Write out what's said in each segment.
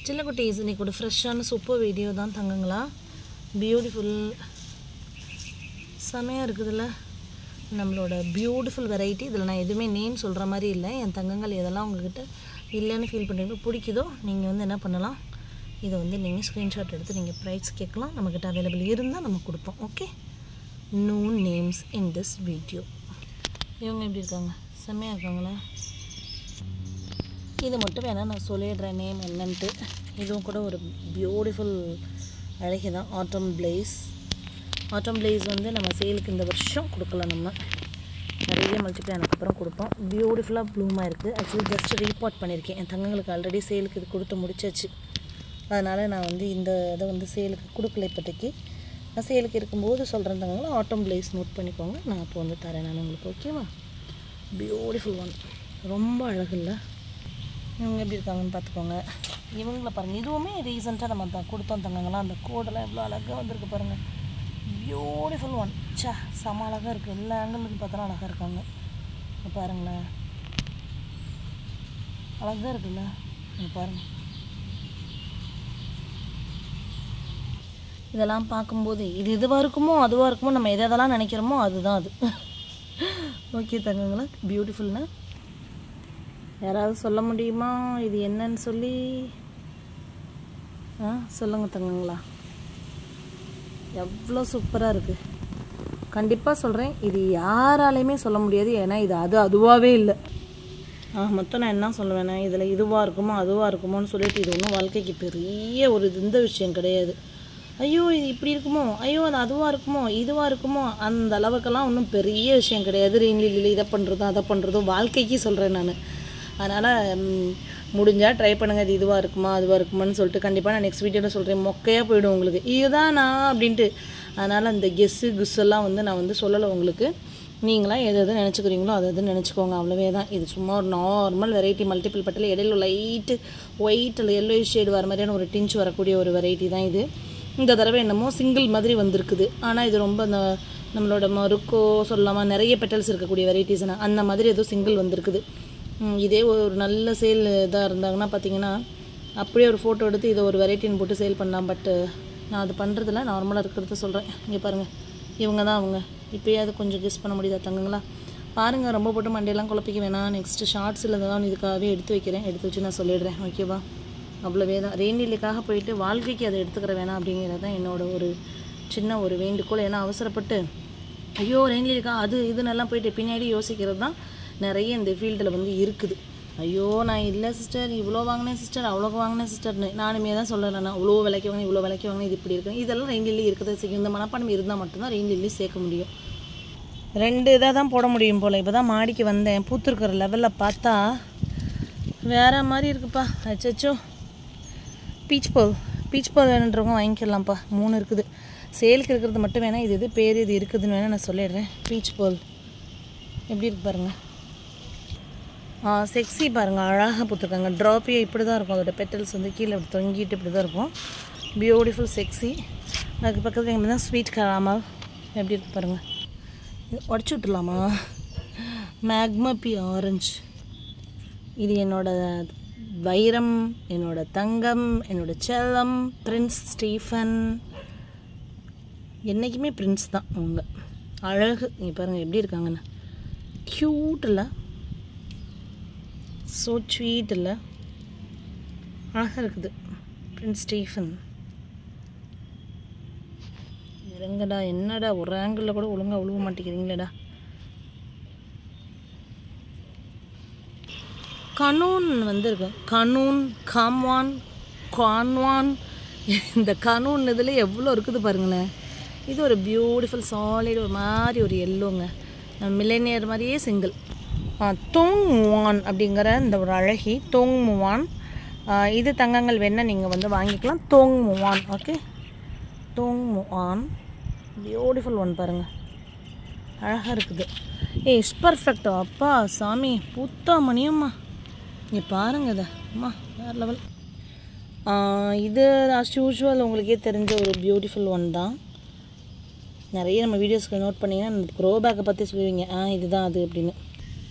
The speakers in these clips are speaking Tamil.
சில்லக்குட்டீஸ் இன்னைக்கு ஒரு ஃப்ரெஷ்ஷான சூப்பர் வீடியோ தான் தங்கங்களா பியூட்டிஃபுல் செமையாக இருக்குதுல்ல நம்மளோட பியூட்டிஃபுல் வெரைட்டி இதில் நான் எதுவுமே நேம் சொல்கிற மாதிரி இல்லை என் தங்கங்கள் எதெல்லாம் உங்ககிட்ட இல்லைன்னு ஃபீல் பண்ணுறீங்களோ பிடிக்குதோ நீங்கள் வந்து என்ன பண்ணலாம் இதை வந்து நீங்கள் ஸ்க்ரீன்ஷாட் எடுத்து நீங்கள் ப்ரைஸ் கேட்கலாம் நம்மக்கிட்ட அவைலபிள் இருந்தால் நம்ம கொடுப்போம் okay no names in this video இவங்க எப்படி இருக்காங்க செம்மையாக இருக்காங்களா இது மட்டும் வேணால் நான் சொல்லிடுறேன் நேம் என்னன்ட்டு இதுவும் கூட ஒரு பியூட்டிஃபுல் அழகி தான் ஆட்டம் பிளேஸ் ஆட்டம் பிளேஸ் வந்து நம்ம சேலுக்கு இந்த வருஷம் கொடுக்கல நம்ம நிறைய மல்டிப்ளை அப்புறம் கொடுப்போம் பியூட்டிஃபுல்லாக ப்ளூமாக இருக்குது ஆக்சுவலி ஜஸ்ட் ரீபார்ட் பண்ணியிருக்கேன் என் தங்கங்களுக்கு ஆல்ரெடி சேலுக்கு இது கொடுத்து முடிச்சாச்சு அதனால் நான் வந்து இந்த இதை வந்து சேலுக்கு கொடுக்கல இப்போதைக்கு நான் சேலுக்கு இருக்கும்போது சொல்கிறேன் தங்கங்களும் ஆட்டம் பிளேஸ் நோட் பண்ணிக்கோங்க நான் அப்போ வந்து தரேன் நான் உங்களுக்கு ஓகேவா பியூட்டிஃபுல் ஒன் ரொம்ப அழகு இல்லை இவங்க எப்படி இருக்காங்கன்னு பார்த்துக்கோங்க இவங்கள பாருங்கள் இதுவுமே ரீசெண்டாக நம்ம தான் கொடுத்தோம் தங்கங்களா அந்த கோடெல்லாம் எவ்வளோ அழகாக வந்திருக்கு பாருங்கள் பியூட்டிஃபுல் ஒன் சா செம அழகாக இருக்குது எல்லா ஆங்கிளுக்கு பார்த்தாலும் அழகாக இருக்காங்க இங்க பாருங்களேன் அழகாக இருக்குல்ல இங்க பாருங்கள் இதெல்லாம் பார்க்கும்போது இது இதுவாக இருக்குமோ அதுவாக இருக்குமோ நம்ம எதை எதெல்லாம் நினைக்கிறோமோ அதுதான் அது ஓகே தங்கங்களா பியூட்டிஃபுல்னா யாராவது சொல்ல முடியுமா இது என்னன்னு சொல்லி ஆ சொல்லுங்க தங்கங்களா எவ்வளோ சூப்பராக இருக்குது கண்டிப்பாக சொல்கிறேன் இது யாராலையுமே சொல்ல முடியாது ஏன்னா இது அது அதுவாகவே இல்லை ஆ மொத்தம் நான் என்ன சொல்லுவேன்னா இதில் இதுவாக இருக்குமோ அதுவாக இருக்குமோன்னு சொல்லிட்டு இது ஒன்றும் வாழ்க்கைக்கு பெரிய ஒரு இது இந்த விஷயம் கிடையாது ஐயோ இது இப்படி இருக்குமோ ஐயோ அது அதுவாக இருக்குமோ இதுவாக இருக்குமோ அந்த அளவுக்கெல்லாம் ஒன்றும் பெரிய விஷயம் கிடையாது ரீன்லில் இதை பண்ணுறதும் அதை பண்ணுறதும் வாழ்க்கைக்கு சொல்கிறேன் நான் அதனால் முடிஞ்சால் ட்ரை பண்ணுங்கள் இது இதுவாக இருக்குமா அதுவாக இருக்குமான்னு சொல்லிட்டு கண்டிப்பாக நான் நெக்ஸ்ட் வீடியோவில் சொல்கிறேன் மொக்கையாக போயிடும் உங்களுக்கு இதுதானா அப்படின்ட்டு அதனால் அந்த கெஸ்ஸு குஸ்ஸெல்லாம் வந்து நான் வந்து சொல்லலை உங்களுக்கு நீங்களாம் எது எது நினச்சிக்கிறீங்களோ அது எது நினச்சிக்கோங்க அவ்வளோவே தான் இது சும்மா ஒரு நார்மல் வெரைட்டி மல்டிபிள் பட்டில் இடையில லைட்டு ஒயிட் அல்ல எல்லோ ஷேடு வர மாதிரியான ஒரு டிஞ்ச் வரக்கூடிய ஒரு வெரைட்டி தான் இது இந்த தடவை என்னமோ சிங்கிள் மாதிரி வந்திருக்குது ஆனால் இது ரொம்ப அந்த நம்மளோட மறுக்கோ சொல்லாமல் நிறைய பெட்டல்ஸ் இருக்கக்கூடிய வெரைட்டிஸ் அந்த மாதிரி ஏதோ சிங்கிள் வந்திருக்குது ம், இதே ஒரு நல்ல சேல் இதாக இருந்தாங்கன்னா பார்த்தீங்கன்னா அப்படியே ஒரு ஃபோட்டோ எடுத்து இதை ஒரு வெரைட்டின்னு போட்டு சேல் பண்ணலாம் பட்டு நான் அது பண்ணுறதில்ல நார்மலாக இருக்கிறத சொல்கிறேன் இங்கே பாருங்கள் இவங்க தான் அவங்க இப்போயாவது கொஞ்சம் கெஸ் பண்ண முடியுதா தங்கங்களா பாருங்கள் ரொம்ப போட்டு மண்டையெல்லாம் குழப்பிக்க வேணாம் நெக்ஸ்ட்டு ஷார்ட்ஸில் தான் இதுக்காகவே எடுத்து வைக்கிறேன் எடுத்து வச்சு நான் சொல்லிடுறேன் ஓகேவா அவ்வளோவே தான் ரெயின்டில்லிக்காக போயிட்டு வாழ்க்கைக்கு அதை எடுத்துக்கிற வேணாம் அப்படிங்கிறது தான் என்னோட ஒரு சின்ன ஒரு வேண்டுகோள் ஏன்னா அவசரப்பட்டு ஐயோ ரெயின்லிக்கா அது இது நல்லா போயிட்டு பின்னாடி யோசிக்கிறது தான் நிறைய இந்த ஃபீல்டில் வந்து இருக்குது ஐயோ நான் இல்லை சிஸ்டர் இவ்வளோ வாங்கினேன் சிஸ்டர் அவ்வளோக்கு வாங்கினேன் சிஸ்டர்னு நானுமே தான் சொல்லலை நான் இவ்வளோ விலைக்கு வாங்கினேன் இவ்வளோ விலைக்கு வாங்கினேன் இது இப்படி இருக்கு இதெல்லாம் ரெயின்லில்லி இருக்கிறத செய்யும் இந்த மனப்பாடம் இருந்தால் மட்டும்தான் ரெயின்லில்லி சேர்க்க முடியும் ரெண்டு இதாக தான் போட முடியும் போல் இப்போ தான் மாடிக்கு வந்தேன் பூத்துருக்கிற லெவலில் பார்த்தா வேற மாதிரி இருக்குப்பா அச்சச்சோ பீச் பால் பீச் பால் வேணுன்றவங்க வாங்கிக்கலாம்ப்பா மூணு இருக்குது சேலுக்கு இருக்கிறது மட்டும் வேணால் இது இது பேர் இது இருக்குதுன்னு வேணால் நான் சொல்லிடுறேன் பீச் பால் எப்படி இருக்கு பாருங்க ஆ செக்ஸி பாருங்கள் அழகாக பூத்துருக்காங்க ட்ராப்பியே இப்படி தான் இருக்கும் அதோட பெட்டல்ஸ் வந்து கீழே இப்படி தொங்கிட்டு இப்படி தான் இருக்கும் பியூட்டிஃபுல் செக்ஸி அதுக்கு பக்கத்தில் எங்கே தான் ஸ்வீட் கராமல் எப்படி இருக்கு பாருங்கள் உடச்சி விட்டுலாமா மேக்மா பி ஆரஞ்சு இது என்னோட வைரம் என்னோட தங்கம் என்னோட செல்லம் பிரின்ஸ் ஸ்டீஃபன் என்றைக்குமே பிரின்ஸ் தான் அவங்க அழகு இங்கே பாருங்கள் எப்படி இருக்காங்கன்னு க்யூட் இல்லை ஸோ ஸ்வீட் இல்லை அழகாக இருக்குது பிரின்ஸ் ஸ்டீஃபன் இறங்கடா என்னடா ஒரு ஆங்கிளில் கூட ஒழுங்காக உழுவ மாட்டேங்கிறீங்களேடா கனூன் வந்து இருக்கு கனூன் காம்வான் கான்வான் இந்த கனூன் இதில் எவ்வளோ இருக்குது பாருங்களேன் இது ஒரு பியூட்டிஃபுல் சாலிட் ஒரு மாதிரி ஒரு எல்லோங்க மில்லேனியர் மாதிரியே சிங்கிள் தோங் முவான் அப்படிங்கிற இந்த ஒரு அழகி தோங் முவான் ஆஹ் இது தங்கங்கள் வேணால் நீங்கள் வந்து வாங்கிக்கலாம் Thong Muan okay Thong Muan beautiful one பாருங்கள் அழகாக இருக்குது ஏய் இஸ் பர்ஃபெக்ட் அப்பா சாமி பூத்தா மணியம்மா இங்கே பாருங்க இதை அம்மா வேறு லெவல் இது ஆஸ் யூஷுவல் உங்களுக்கே தெரிஞ்ச ஒரு பியூட்டிஃபுல் ஒன் தான் நிறைய நம்ம வீடியோஸ்க்கு நோட் பண்ணிங்கன்னா க்ரோ பேக்கை பற்றி சொல்லுவீங்க ஆ இதுதான் அது அப்படின்னு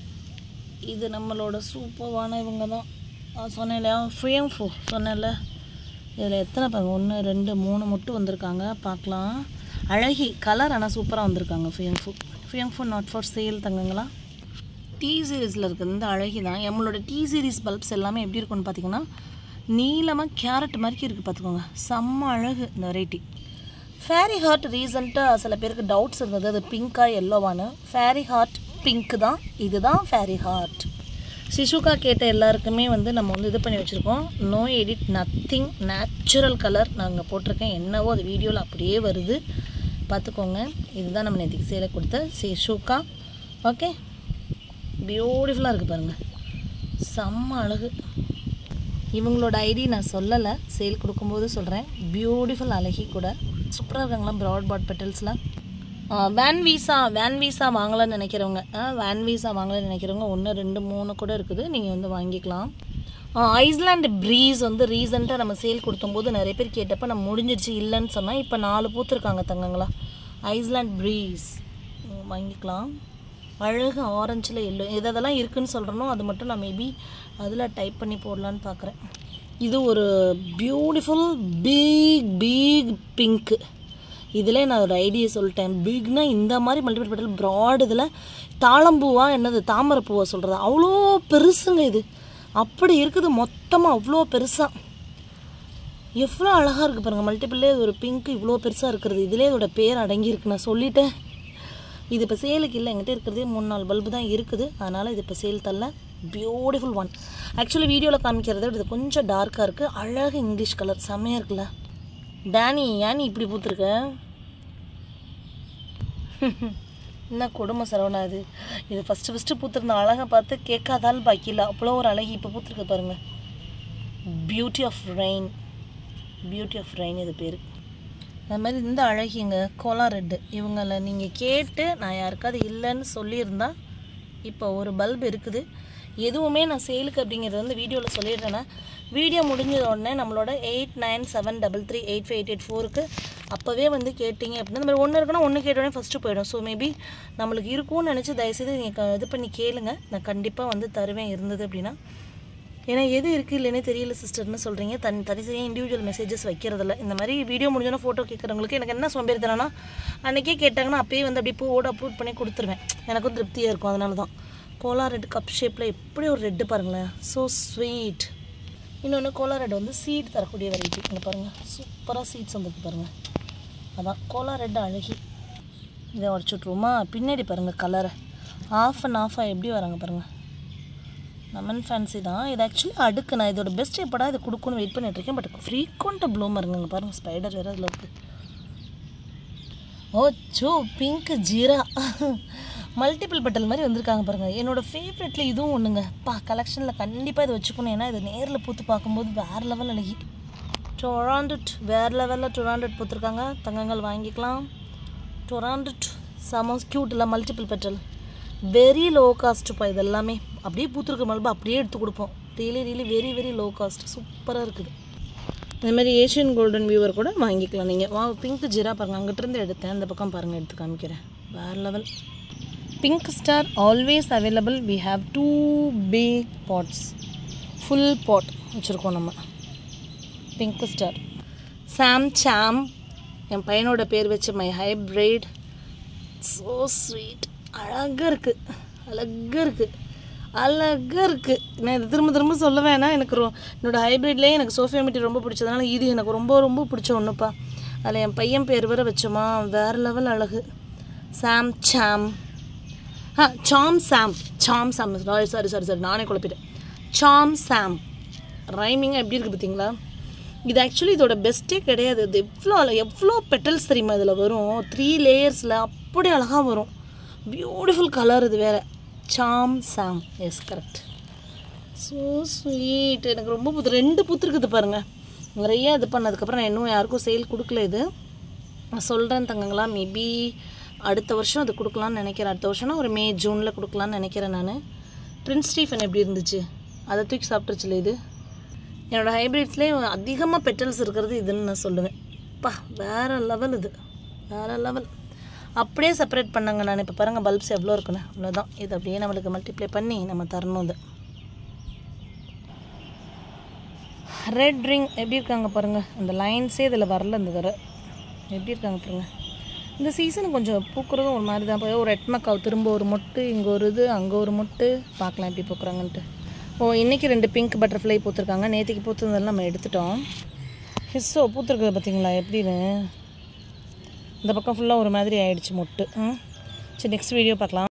இது நம்மளோட சூப்பரான இவங்க தான் சொன்னேன் இல்லையா ஃப்ரீயம் ஃபோ சொன்னேன்ல இதில் எத்தனை பாருங்க ஒன்று ரெண்டு மூணு மட்டும் வந்திருக்காங்க பார்க்கலாம் அழகி கலர் ஆனால் சூப்பராக வந்திருக்காங்க ஃபியங் ஃபு ஃபியங் ஃபு நாட் ஃபார் சேல் தங்கங்களா டி சீரீஸில் இருக்கிற இந்த அழகி தான் நம்மளோட டி சீரீஸ் பல்ப்ஸ் எல்லாமே எப்படி இருக்கும்னு பார்த்தீங்கன்னா நீளமாக கேரட் மாதிரி இருக்குது பார்த்துக்கோங்க செம்ம அழகு இந்த வெரைட்டி ஃபேரி ஹார்ட் ரீசெண்டாக சில பேருக்கு டவுட்ஸ் இருந்தது அது பிங்க்கா எல்லோவான்னு ஃபேரி ஹார்ட் பிங்க் தான் இதுதான் ஃபேரி ஹார்ட் சிசுகா கேட்ட எல்லாருக்குமே வந்து நம்ம வந்து இது பண்ணி வச்சுருக்கோம் no edit nothing natural colour நாங்கள் போட்டிருக்கேன் என்னவோ அது வீடியோவில் அப்படியே வருது பார்த்துக்கோங்க இதுதான் நம்ம நேற்றுக்கு சேலை கொடுத்த சிசுகா ஓகே பியூட்டிஃபுல்லாக இருக்குது பாருங்கள் செம்ம அழகு இவங்களோட ஐடி நான் சொல்லலை சேல் கொடுக்கும்போது சொல்கிறேன் பியூட்டிஃபுல் அழகி கூட சூப்பராக இருக்காங்களா ப்ராட் பாட் பெட்டல்ஸில் வேன் வீசா வேன் வீசா வாங்கலாம்னு நினைக்கிறவங்க வேன் வீசா வாங்கலாம்னு நினைக்கிறவங்க ஒன்று ரெண்டு மூணு கூட இருக்குது நீங்கள் வந்து வாங்கிக்கலாம் ஐஸ்லாண்ட் ப்ரீஸ் வந்து ரீசெண்டாக நம்ம சேல் கொடுத்தம்போது நிறைய பேர் கேட்டப்போ நம்ம முடிஞ்சிருச்சு இல்லைன்னு சொன்னால் இப்போ நாலு பூத்துருக்காங்க தங்கங்களா ஐஸ்லாண்ட் ப்ரீஸ் வாங்கிக்கலாம் அழகு ஆரஞ்சில் எல்லோ எது அதெல்லாம் இருக்குன்னு சொல்கிறனோ அது மட்டும் நான் மேபி அதில் டைப் பண்ணி போடலான்னு பார்க்குறேன் இது ஒரு பியூட்டிஃபுல் பிக் பிக் பிங்க்கு இதில் நான் ஒரு ஐடியா சொல்லிட்டேன் பிக்னா இந்த மாதிரி மல்டிபிள் பெட்டல் ப்ராட் இதில் தாளம்பூவா என்னது தாமரை பூவா சொல்கிறது அவ்வளோ பெருசுங்க இது அப்படி இருக்குது மொத்தமாக அவ்வளோ பெருசாக எவ்வளோ அழகாக இருக்குது பாருங்கள் மல்டிபிள்லே ஒரு பிங்க் இவ்வளோ பெருசாக இருக்கிறது இதிலே இதோட பேர் அடங்கியிருக்கு நான் சொல்லிட்டேன் இது இப்போ சேலுக்கு இல்லை என்கிட்ட இருக்கிறதே மூணு நாலு பல்பு தான் இருக்குது அதனால் இது இப்போ சேல் தரல பியூட்டிஃபுல் ஒன் ஆக்சுவலி வீடியோவில் காமிக்கிறத விட இது கொஞ்சம் டார்க்காக இருக்குது அழகு இங்கிலீஷ் கலர் செம்மையாக இருக்குல்ல டேனி ஏன் நீ இப்படி பூத்துருக்க என்ன கொடுமை சரவணா இது இது ஃபஸ்ட்டு ஃபஸ்ட்டு பூத்திருந்த அழகை பார்த்து கேட்காதால் பாக்கி இல்லை அவ்வளோ ஒரு அழகி இப்போ பூத்துருக்கு பாருங்கள் beauty of rain beauty of rain இது பேர் அது மாதிரி இந்த அழகிங்க கோலா ரெட்டு இவங்கள நீங்கள் கேட்டு நான் யாருக்காவது இல்லைன்னு சொல்லியிருந்தா இப்போ ஒரு பல்ப் இருக்குது எதுவுமே நான் சேலுக்கு அப்படிங்கிறது வந்து வீடியோவில் சொல்லிடுறேன்னா வீடியோ முடிஞ்ச உடனே நம்மளோட eight nine seven double three eight five eight eight ஃபோருக்கு அப்போவே வந்து கேட்டிங்க அப்படின்னா இந்த மாதிரி ஒன்று இருக்குன்னா ஒன்று கேட்டோடனே ஃபஸ்ட்டு போயிடும் ஸோ மேபி நம்மளுக்கு இருக்கும்னு நினச்சி தயவுசெய்து நீங்கள் இது பண்ணி கேளுங்க நான் கண்டிப்பாக வந்து தருவேன் இருந்தது அப்படின்னா ஏன்னா எது இருக்குது இல்லைன்னே தெரியல சிஸ்டர்னு சொல்கிறீங்க தனி தனித்தனியாக இண்டிவிஜுவல் மெசேஜஸ் வைக்கிறதில்ல இந்த மாதிரி வீடியோ முடிஞ்சோன்னா ஃபோட்டோ கேட்குறவங்களுக்கு எனக்கு என்ன சோம்பேறித்தனம்னா அன்றைக்கே கேட்டாங்கன்னா அப்பயே வந்து அப்படியே பூவோட அப்லோட் பண்ணி கொடுத்துருவேன் எனக்கும் திருப்தியாக இருக்கும் அதனால தான் கோலா ரெட் கப் ஷேப்பில் எப்படி ஒரு ரெட்டு பாருங்களேன் ஸோ ஸ்வீட் இன்னொன்று கோலா ரெட் வந்து சீட் தரக்கூடிய வெரைட்டி இங்கே பாருங்கள் சூப்பராக சீட்ஸ் வந்துருக்கு பாருங்கள் அதான் கோலா ரெட் அழகி இதை உடச்சி விட்ருவோமா பின்னாடி பாருங்கள் கலரை ஆஃப் அண்ட் ஆஃபாக எப்படி வராங்க பாருங்கள் லெமன் ஃபேன்சி தான் இது ஆக்சுவலி அடுக்கு நான் இதோட பெஸ்ட் எப்படா இது கொடுக்கணும்னு வெயிட் பண்ணிட்டு இருக்கேன் பட் ஃப்ரீக்வெண்ட்டாக ப்ளூமருங்க இங்கே பாருங்கள் ஸ்பைடர் வேறு அதில் இருக்குது ஓ சோ பிங்க் ஜீரா மல்டிபிள் பட்டல் மாதிரி வந்திருக்காங்க பாருங்கள் என்னோடய ஃபேவரெட்டில் இதுவும் ஒன்றுங்க பா கலெக்ஷனில் கண்டிப்பாக இதை வச்சுக்கணும் ஏன்னா இது நேரில் பூத்து பார்க்கும்போது வேறு லெவல் அழகி டொராண்டட் வேறு லெவலில் டொராண்டட் பூத்துருக்காங்க தங்கங்கள் வாங்கிக்கலாம் டொராண்டட் செம க்யூட் இல்லை மல்டிபிள் பெட்டல் வெரி லோ காஸ்ட்டுப்பா இது எல்லாமே அப்படியே பூத்துருக்க மல்பு அப்படியே எடுத்து கொடுப்போம் really really very very low cost சூப்பராக இருக்குது இந்த மாதிரி ஏஷியன் கோல்டன் வியூவர் கூட வாங்கிக்கலாம் நீங்கள் வா பிங்க் ஜீரா பாருங்கள் அங்கிட்டிருந்து எடுத்தேன் அந்த பக்கம் பாருங்கள் எடுத்து காமிக்கிறேன் வேறு level pink star always available we have two big pots full pot வச்சுருக்கோம் நம்ம பிங்க் ஸ்டார் சாம் சாம் என் பையனோட பேர் வச்ச மை ஹைப்ரைட் ஸோ ஸ்வீட் அழகாக இருக்குது அழகாக இருக்குது அழகாக இருக்குது நான் இதை திரும்ப திரும்ப சொல்ல வேணாம் எனக்கு ரொ என்னோடய ஹைப்ரிட்லேயே எனக்கு சோஃபியா மீட்டி ரொம்ப பிடிச்சதுனால இது எனக்கு ரொம்ப ரொம்ப பிடிச்ச ஒன்றுப்பா அதில் என் பையன் பேர் வர வச்சோமா வேறு லெவல் அழகு Sam Sam ah Sam Sam Sam Sam sorry sorry sorry sorry நானே குழப்பிட்டேன் சாம் சாம் ரைமிங்காக எப்படி இருக்குது பார்த்தீங்களா இது ஆக்சுவலி இதோட பெஸ்ட்டே கிடையாது இது எவ்வளோ அழ எவ்வளோ பெட்டல்ஸ் தெரியுமா இதில் வரும் த்ரீ லேயர்ஸில் அப்படி அழகாக வரும் பியூட்டிஃபுல் கலர் இது வேறு Sam Sam yes correct so sweet எனக்கு ரொம்ப புத்து ரெண்டு புத்து இருக்குது பாருங்கள் நிறைய இது பண்ணதுக்கப்புறம் நான் இன்னும் யாருக்கும் சேல் கொடுக்கல இது நான் சொல்கிறேன் தங்கங்களா மேபி அடுத்த வருஷம் அது கொடுக்கலான்னு நினைக்கிறேன் அடுத்த வருஷம்னா ஒரு மே ஜூனில் கொடுக்கலான்னு நினைக்கிறேன் நான் பிரின்ஸ் ஸ்டீஃபன் எப்படி இருந்துச்சு அதை தூக்கி சாப்பிட்டுருச்சுல இது என்னோடய ஹைப்ரிட்ஸ்லேயே அதிகமாக பெட்டல்ஸ் இருக்கிறது இதுன்னு நான் சொல்லுவேன் பா வேறு லெவல் இது வேறு லெவல் அப்படியே செப்பரேட் பண்ணாங்க நான் இப்போ பாருங்கள் பல்ப்ஸ் எவ்வளோ இருக்குன்னு அவ்வளோதான் இது அப்படியே நம்மளுக்கு மல்டிப்ளை பண்ணி நம்ம தரணும் இது ரெட் ரிங் எப்படி இருக்காங்க பாருங்கள் அந்த லைன்ஸே இதில் வரல இந்த தடவை எப்படி இருக்காங்க பாருங்கள் இந்த சீசன் கொஞ்சம் பூக்குறதும் ஒரு மாதிரி தான் போய் ஒரு எட்மக்காவ் திரும்ப ஒரு மொட்டு இங்கே ஒரு இது அங்கே ஒரு மொட்டு பார்க்கலாம் எப்படி பூக்குறாங்கன்ட்டு ஓ இன்றைக்கி ரெண்டு பிங்க் பட்டர்ஃப்ளை பூத்துருக்காங்க நேற்றுக்கு பூத்துருந்ததெல்லாம் நம்ம எடுத்துட்டோம் ஹிஸ்ஸோ பூத்துருக்குது பார்த்தீங்களா எப்படின்னு இந்த பக்கம் ஃபுல்லாக ஒரு மாதிரி ஆயிடுச்சு மொட்டு ம் சரி நெக்ஸ்ட் வீடியோ பார்க்கலாம்